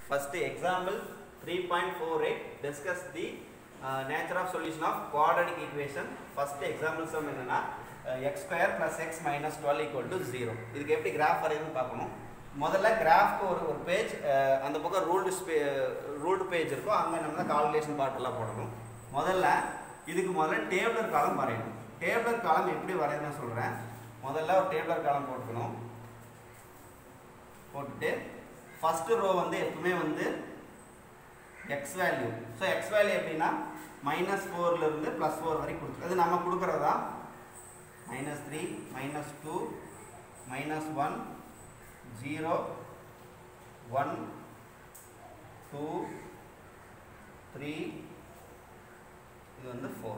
First example 3.48 discuss the uh, nature of solution of quadratic equation. First example sum என்னன்னா uh, x square plus x minus 12 equal to 0. இதுக்கு எப்படி graph வரையுதுன்னு பார்க்கணும் முதல்ல கிராஃப்க்கு ஒரு ஒரு page அந்த பக்கம் ரூல்டு ரூல்டு பேஜ் இருக்கும் அங்கே நம்ம கால்குலேஷன் பார்ட்டெல்லாம் போடணும் முதல்ல இதுக்கு முதல்ல டேபிளர் காலம் வரையணும் டேபிளர் காலம் எப்படி வரையணும்னு சொல்கிறேன் முதல்ல ஒரு டேபிளர் காலம் போட்டுக்கணும் போட்டுட்டு ஃபஸ்ட்டு ரோ வந்து எப்பவுமே வந்து X value so X value எப்படின்னா மைனஸ் ஃபோர்லேருந்து ப்ளஸ் ஃபோர் வரைக்கும் கொடுத்து அது நம்ம கொடுக்குறதா minus three minus two minus one zero one two three இது வந்து ஃபோர்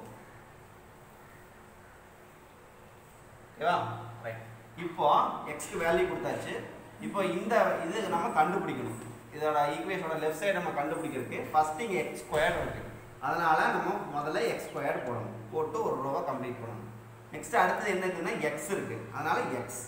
ஓகேவா ரைட் இப்போ எக்ஸ்க்கு வேல்யூ கொடுத்தாச்சு இப்போ இந்த இது நம்ம கண்டுபிடிக்கணும் இதோட ஈக்குவேஷனோட லெஃப்ட் சைடு நம்ம கண்டுபிடிக்கிறதுக்கு ஃபர்ஸ்ட் இங்கே எக்ஸ் ஸ்கொயர் இருக்கு அதனால நம்ம முதல்ல எக்ஸ் ஸ்கொயர் போடணும் போட்டு ஒரு ரோவை கம்ப்ளீட் பண்ணணும் நெக்ஸ்ட் அடுத்தது என்ன இருக்குன்னா எக்ஸ் இருக்கு அதனால எக்ஸ்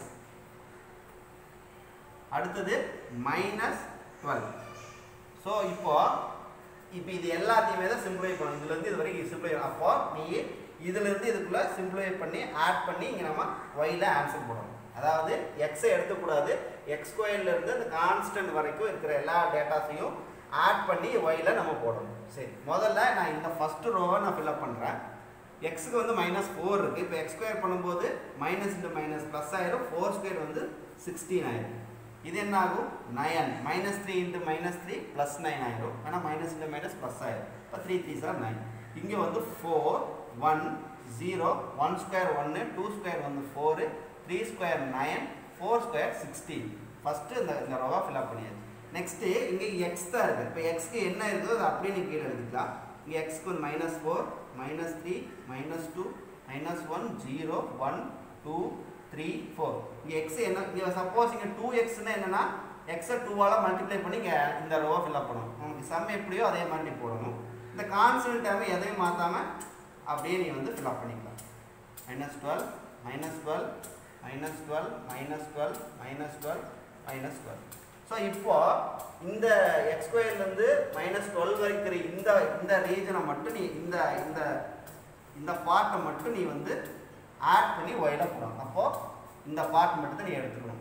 அடுத்தது மைனஸ் டுவெல் ஸோ இப்போ இப்போ இது எல்லாத்தையுமே தான் சிம்பிளை பண்ணணும் இதுலேருந்து இது வரைக்கும் சிம்பிளை அப்போ நீ இதுலேருந்து இதுக்குள்ளே சிம்பிளை பண்ணி ஆட் பண்ணி இங்கே நம்ம ஒயில் ஆன்சர் போடணும் அதாவது எக்ஸை எடுத்துக்கூடாது எக்ஸ் ஸ்கொயர்லேருந்து அந்த கான்ஸ்டன்ட் வரைக்கும் இருக்கிற எல்லா டேட்டாஸையும் ஆட் பண்ணி ஒயில் நம்ம போடணும் சரி முதல்ல நான் இந்த ஃபஸ்ட்டு ரோவை நான் ஃபில்அப் பண்ணுறேன் எக்ஸுக்கு வந்து மைனஸ் ஃபோர் இருக்குது இப்போ எக்ஸ் ஸ்கொயர் பண்ணும்போது மைனஸ் இன்ட்டு மைனஸ் ப்ளஸ் ஆயிரும் ஃபோர் ஸ்கொயர் வந்து சிக்ஸ்டீன் ஆயிரும் இது என்ன ஆகும் nine minus three into minus three plus nine ஆயிரும் ஏன்னா மைனஸ் இன்ட்டு மைனஸ் ப்ளஸ் ஆயிரும் இப்போ த்ரீ த்ரீ சார் நைன் இங்கே வந்து four one zero one square ஒன்று டூ ஸ்கொயர் வந்து four three square nine four square sixteen first இந்த இந்த ரோவா ஃபில்அப் பண்ணியாச்சு நெக்ஸ்ட்டு இங்கே எக்ஸ் தான் இருக்குது இப்போ எக்ஸ்க்கு என்ன இருக்குதோ அதை அப்படியே நீ கீழே எழுதிக்கலாம் இங்கே எக்ஸ்க்கு வந்து minus four minus three minus two minus one zero one two three four இங்கே எக்ஸ் என்ன இங்கே சப்போஸ் இங்கே டூ எக்ஸ்னா என்னன்னா எக்ஸை டூவால் மல்டிப்ளை பண்ணி இங்கே இந்த ரோவை ஃபில்அப் பண்ணணும் உங்களுக்கு சம் எப்படியோ அதே மாதிரி போடணும் இந்த கான்ஸ்டன்ட் டேர்மை எதையும் மாற்றாமல் அப்படியே நீ வந்து ஃபில்அப் பண்ணிக்கலாம் minus twelve minus twelve minus twelve minus twelve minus twelve minus twelve so இப்போ இந்த எக்ஸ் ஸ்கொயர்லேருந்து மைனஸ் டுவெல் வரைக்கிற இந்த இந்த ரீஜனை மட்டும் நீ இந்த இந்த இந்த பார்ட்டை மட்டும் நீ வந்து ஆட் பண்ணி ஒயில போடணும் அப்போது இந்த பார்ட் மட்டும் தான் நீ எடுத்துக்கணும்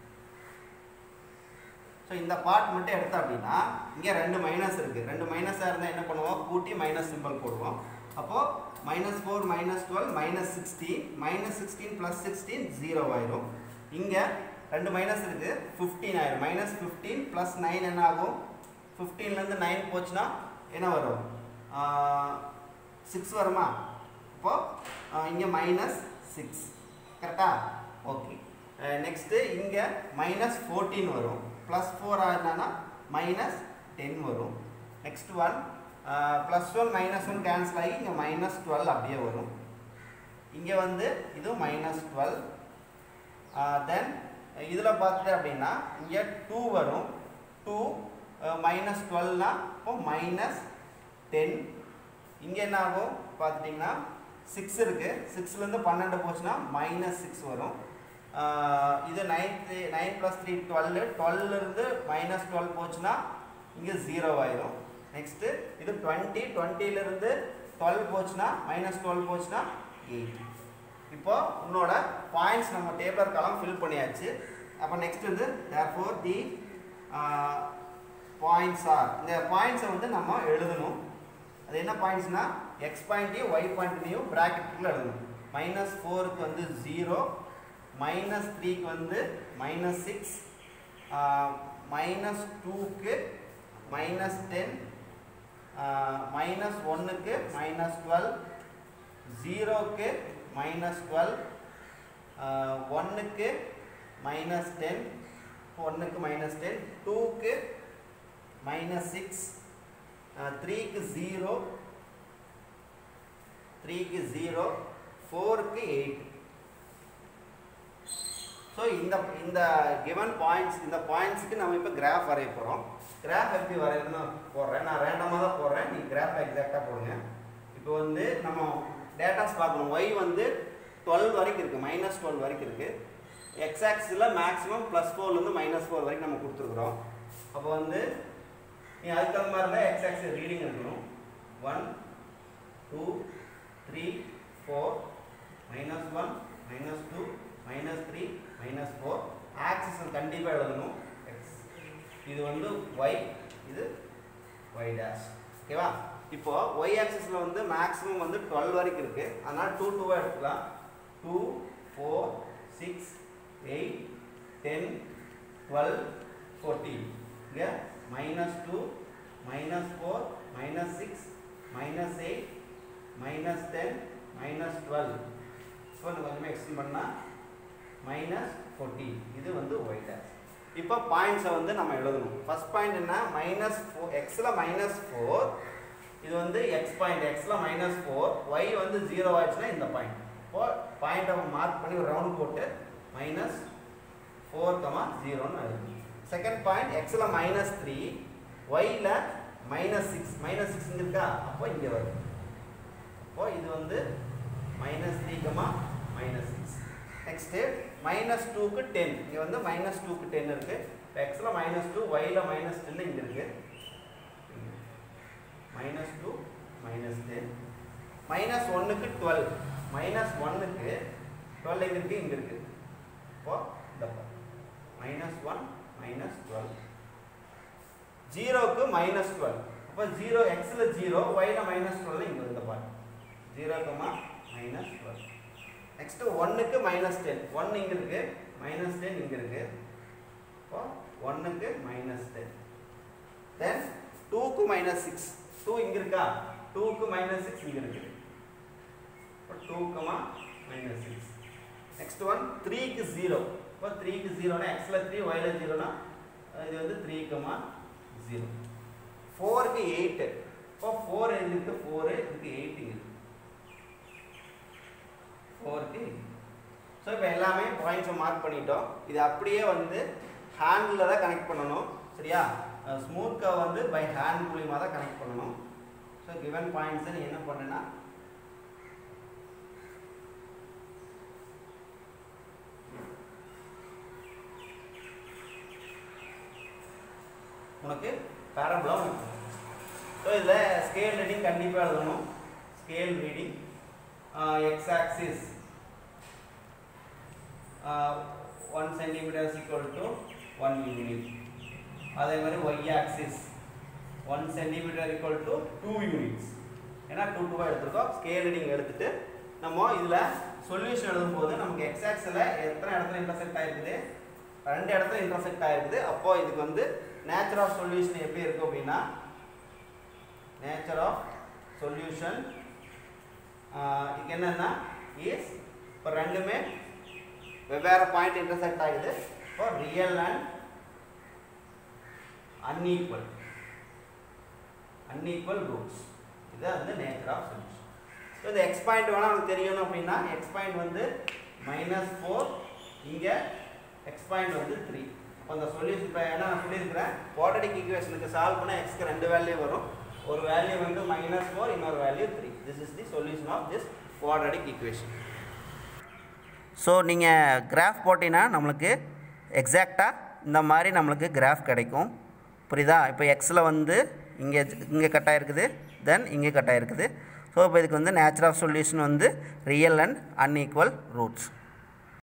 ஸோ இந்த பார்ட் மட்டும் எடுத்த அப்படின்னா இங்கே ரெண்டு மைனஸ் இருக்குது ரெண்டு மைனஸாக இருந்தால் என்ன பண்ணுவோம் கூட்டி மைனஸ் சிம்பிள் போடுவோம் அப்போது minus four minus twelve minus sixteen minus sixteen plus sixteen zero ஆயிரும் இங்கே ரெண்டு மைனஸ் இருக்குது ஃபிஃப்டீன் ஆயிரும் மைனஸ் ஃபிஃப்டீன் ப்ளஸ் நைன் என்ன ஆகும் ஃபிஃப்டீன்லேருந்து நைன் போச்சுன்னா என்ன வரும் சிக்ஸ் வருமா இப்போது இங்கே மைனஸ் சிக்ஸ் கரெக்டா ஓகே நெக்ஸ்ட்டு இங்கே மைனஸ் ஃபோர்டீன் வரும் ப்ளஸ் ஃபோர் ஆகுதுன்னா மைனஸ் டென் வரும் next one plus one minus one cancel ஆகி இங்கே மைனஸ் டுவெல் அப்படியே வரும் இங்கே வந்து இது மைனஸ் டுவெல் தென் இதில் பார்த்துட்டு அப்படின்னா இங்கே டூ வரும் டூ மைனஸ் டுவெல்னா இப்போ மைனஸ் டென் இங்கே என்ன ஆகும் பார்த்துட்டிங்கன்னா சிக்ஸ் இருக்குது சிக்ஸ்லேருந்து பன்னெண்டு போச்சுன்னா மைனஸ் சிக்ஸ் வரும் இது nine three nine plus three twelve டுவெல்லேருந்து மைனஸ் டுவெல் போச்சுன்னா இங்கே ஜீரோ ஆயிரும் நெக்ஸ்ட்டு இது டுவெண்ட்டி டுவெண்ட்டிலேருந்து டுவெல் போச்சுன்னா மைனஸ் டுவெல் போச்சுன்னா எயிட் இப்போ உன்னோட பாயிண்ட்ஸ் நம்ம டேபிளர் காலம் ஃபில் பண்ணியாச்சு அப்போ நெக்ஸ்ட் வந்து தேர்ஃபோர் தி பாயிண்ட்ஸ் ஆர் இந்த பாயிண்ட்ஸை வந்து நம்ம எழுதணும் அது என்ன பாயிண்ட்ஸ்னா எக்ஸ் பாயிண்ட்டையும் ஒய் பாயிண்ட்டையும் ப்ராக்கெட்டுக்குள்ளே எழுதணும் மைனஸ் ஃபோருக்கு வந்து ஜீரோ மைனஸ் த்ரீக்கு வந்து மைனஸ் சிக்ஸ் மைனஸ் டூக்கு மைனஸ் டென் மைனஸ் ஒன்றுக்கு மைனஸ் டுவெல் ஜீரோக்கு மைனஸ் டுவெல் ஒன்றுக்கு மைனஸ் டென் ஒன்றுக்கு மைனஸ் டென் டூக்கு மைனஸ் சிக்ஸ் த்ரீக்கு ஜீரோ த்ரீக்கு ஜீரோ ஃபோருக்கு எயிட் ஸோ இந்த இந்த கிவன் பாயிண்ட்ஸ் இந்த பாயிண்ட்ஸுக்கு நம்ம இப்போ கிராஃப் வரைய போகிறோம் கிராஃப் எப்படி வரையணும்னு போடுறேன் நான் ரேண்டமாக தான் போடுறேன் நீ கிராஃப் எக்ஸாக்டாக போடுங்க இப்போ வந்து நம்ம டேட்டாஸ் பார்க்கணும் ஒய் வந்து டுவெல் வரைக்கும் இருக்குது மைனஸ் டுவெல் வரைக்கும் இருக்குது எக்ஸ் ஆக்சிஸில் மேக்ஸிமம் ப்ளஸ் ஃபோர்லேருந்து மைனஸ் ஃபோர் வரைக்கும் நம்ம கொடுத்துருக்குறோம் அப்போ வந்து நீ அதுக்கு தகுந்த மாதிரி தான் எக்ஸ் ஆக்சிஸ் ரீடிங் இருக்கணும் one two three four minus one minus two minus three minus four axis கண்டிப்பாக எழுதணும் எக்ஸ் இது வந்து ஒய் இது ஒய் டேஷ் ஓகேவா இப்போ ஒய் ஆக்சிஸில் வந்து மேக்ஸிமம் வந்து டுவெல் வரைக்கும் இருக்குது அதனால் டூ டூவாக எடுத்துக்கலாம் two four six eight ten twelve fourteen இங்கே minus two minus four minus six minus eight minus ten minus twelve so கொஞ்சமாக எக்ஸ்டெண்ட் பண்ணால் மைனஸ் ஃபோர்டீன் இது வந்து ஒய் டேஷ் இப்போ பாயிண்ட்ஸை வந்து நம்ம எழுதணும் ஃபர்ஸ்ட் பாயிண்ட் என்ன மைனஸ் ஃபோ எக்ஸில் மைனஸ் ஃபோர் இது வந்து எக்ஸ் பாயிண்ட் எக்ஸில் மைனஸ் ஃபோர் ஒய் வந்து ஜீரோ ஆச்சுன்னா இந்த பாயிண்ட் இப்போ பாயிண்ட்டை மார்க் பண்ணி ஒரு ரவுண்ட் போட்டு மைனஸ் ஃபோர் கமா ஜீரோன்னு எழுதணும் செகண்ட் பாயிண்ட் எக்ஸில் மைனஸ் த்ரீ ஒய்யில் மைனஸ் சிக்ஸ் மைனஸ் சிக்ஸ் இங்கே இருக்கா அப்போ இங்கே வரும் அப்போ இது வந்து minus three comma minus six next minus டூக்கு டென் இங்கே வந்து மைனஸ் டூக்கு டென் இருக்குது இப்போ எக்ஸில் மைனஸ் டூ ஒயில் மைனஸ் டென் இங்கே இருக்குது minus two minus ten minus ஒன்றுக்கு டுவெல் மைனஸ் ஒன்றுக்கு டுவெல் எங்கே இருக்குது இங்கே இருக்குது இப்போ இந்த மைனஸ் ஒன் மைனஸ் டுவெல் ஜீரோக்கு மைனஸ் டுவெல் அப்போ ஜீரோ எக்ஸில் ஜீரோ ஒயில் மைனஸ் டுவெல் இங்கே இந்த பாரு zero comma minus twelve next ஒன்றுக்கு மைனஸ் டென் ஒன் இங்கே இருக்குது மைனஸ் டென் இங்கே இருக்குது இப்போ ஒன்றுக்கு மைனஸ் டென் தென் டூக்கு மைனஸ் சிக்ஸ் டூ இங்கே இருக்கா டூக்கு மைனஸ் சிக்ஸ் இங்கே இருக்குது இப்போ two comma minus six next one த்ரீக்கு ஜீரோ இப்போ த்ரீக்கு ஜீரோனா எக்ஸில் த்ரீ ஒயில் ஜீரோனா இது வந்து த்ரீ கமா ஜீரோ ஃபோருக்கு எயிட்டு இப்போ ஃபோர் இருக்கு ஃபோரு இதுக்கு எயிட் இருக்கு ஃபோருக்கு ஸோ இப்போ எல்லாமே பாயிண்ட்ஸை மார்க் பண்ணிட்டோம் இது அப்படியே வந்து ஹேண்டில் தான் கனெக்ட் பண்ணணும் சரியா ஸ்மூத் கவ் வந்து பை ஹேண்ட் மூலியமாக தான் கனெக்ட் பண்ணணும் ஸோ கிவன் பாயிண்ட்ஸை நீ என்ன பண்ணுன்னா உனக்கு பேரபுளாக இருக்கும் ஸோ இதில் ஸ்கேல் ரீடிங் கண்டிப்பாக எழுதணும் scale reading x axis one centimetres equal to one unit அதே மாதிரி y axis one centimetre equal to two units ஏன்னா டூ டூவாக எடுத்திருக்கோம் ஸ்கேல் ரீடிங் எடுத்துட்டு நம்ம இதில் சொல்யூஷன் எழுதும்போது நமக்கு எக்ஸ் ஆக்ஸில் எத்தனை இடத்துல இன்டர்செக்ட் ஆயிருக்குது ரெண்டு இடத்துல இன்டர்செக்ட் ஆயிருக்குது அப்போ இதுக்கு வந்து நேச்சர் ஆஃப் சொல்யூஷன் எப்படி இருக்கும் அப்படின்னா நேச்சர் ஆஃப் சொல்யூஷன் இதுக்கு என்னன்னா இஸ் இப்போ ரெண்டுமே வெவ்வேறு பாயிண்ட் இன்டர்செக்ட் ஆகுது இப்போ real and unequal unequal roots இதுதான் வந்து நேச்சர் ஆஃப் சொல்யூஷன் ஸோ இந்த எக்ஸ் பாயிண்ட் வேணால் நமக்கு தெரியணும் அப்படின்னா எக்ஸ் பாயிண்ட் வந்து மைனஸ் ஃபோர் இங்கே எக்ஸ் பாயிண்ட் வந்து த்ரீ அப்போ அந்த சொல்யூஷன் இப்போ என்ன நான் சொல்லியிருக்கிறேன் குவாட்ரடிக் ஈக்குவேஷனுக்கு சால்வ் பண்ணால் எக்ஸ்க்கு ரெண்டு வேல்யூ வரும் ஒரு வேல்யூ வந்து மைனஸ் ஃபோர் இன்னொரு value three this is the solution of this quadratic equation so நீங்கள் கிராஃப் போட்டிங்கன்னா நம்மளுக்கு எக்ஸாக்டாக இந்த மாதிரி நம்மளுக்கு கிராஃப் கிடைக்கும் புரியுதா இப்போ எக்ஸில் வந்து இங்கே இங்கே கட் ஆகிருக்குது தென் இங்கே கட் ஆகிருக்குது ஸோ இப்போ இதுக்கு வந்து நேச்சர் ஆஃப் சொல்யூஷன் வந்து ரியல் அண்ட் அன்ஈக்குவல் ரூட்ஸ்